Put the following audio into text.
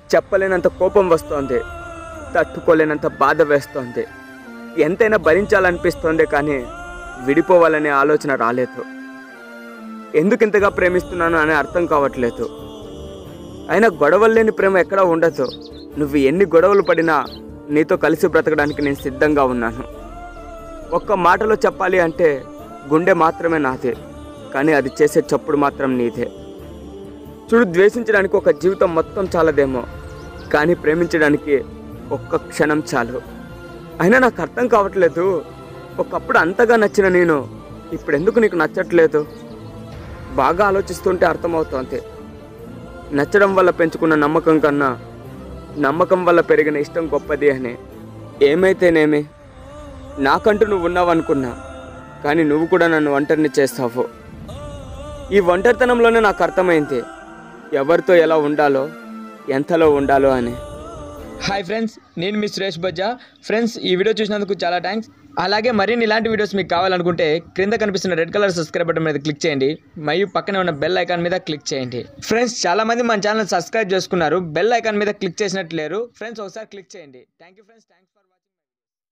చెప్పలేనంత కోపం వస్తోంది తట్టుకోలేనంత బాధ వేస్తోంది ఎంతైనా భరించాలనిపిస్తోంది కానీ విడిపోవాలనే ఆలోచన రాలేదు ఎందుకు ఇంతగా ప్రేమిస్తున్నాను అని అర్థం కావట్లేదు అయినా గొడవలు లేని ప్రేమ ఎక్కడా ఉండదు నువ్వు ఎన్ని గొడవలు పడినా నీతో కలిసి బ్రతకడానికి నేను సిద్ధంగా ఉన్నాను ఒక్క మాటలో చెప్పాలి అంటే గుండె మాత్రమే నాదే కానీ అది చేసే చప్పుడు మాత్రం నీదే చూడు ద్వేషించడానికి ఒక జీవితం మొత్తం చాలదేమో కానీ ప్రేమించడానికి ఒక్క క్షణం చాలు అయినా నాకు అర్థం కావట్లేదు ఒకప్పుడు అంతగా నచ్చిన నేను ఇప్పుడు ఎందుకు నీకు నచ్చట్లేదు బాగా ఆలోచిస్తుంటే అర్థమవుతోంది నచ్చడం వల్ల పెంచుకున్న నమ్మకం కన్నా నమ్మకం వల్ల పెరిగిన ఇష్టం గొప్పది అని ఏమైతేనేమి నాకంటూ నువ్వు ఉన్నావనుకున్నా కానీ నువ్వు కూడా నన్ను ఒంటరిని చేస్తావు ఈ ఒంటరితనంలోనే నాకు అర్థమైంది ఎవరితో ఎలా ఉండాలో ఎంతలో ఉండాలో అని హాయ్ ఫ్రెండ్స్ నేను మీ సురేష్ బజ్జా ఫ్రెండ్స్ ఈ వీడియో చూసినందుకు చాలా థ్యాంక్స్ అలాగే మరిన్ని ఇలాంటి వీడియోస్ మీకు కావాలనుకుంటే క్రింద కనిపిస్తున్న రెడ్ కలర్ సబ్స్క్రైబ్ బటన్ మీద క్లిక్ చేయండి మరియు పక్కనే ఉన్న బెల్ ఐకాన్ మీద క్లిక్ చేయండి ఫ్రెండ్స్ చాలా మంది మన ఛానల్ సబ్స్క్రైబ్ చేసుకున్నారు బెల్ ఐకాన్ మీద క్లిక్ చేసినట్టు లేరు ఫ్రెండ్స్ ఒకసారి క్లిక్ చేయండి thank you friends thanks for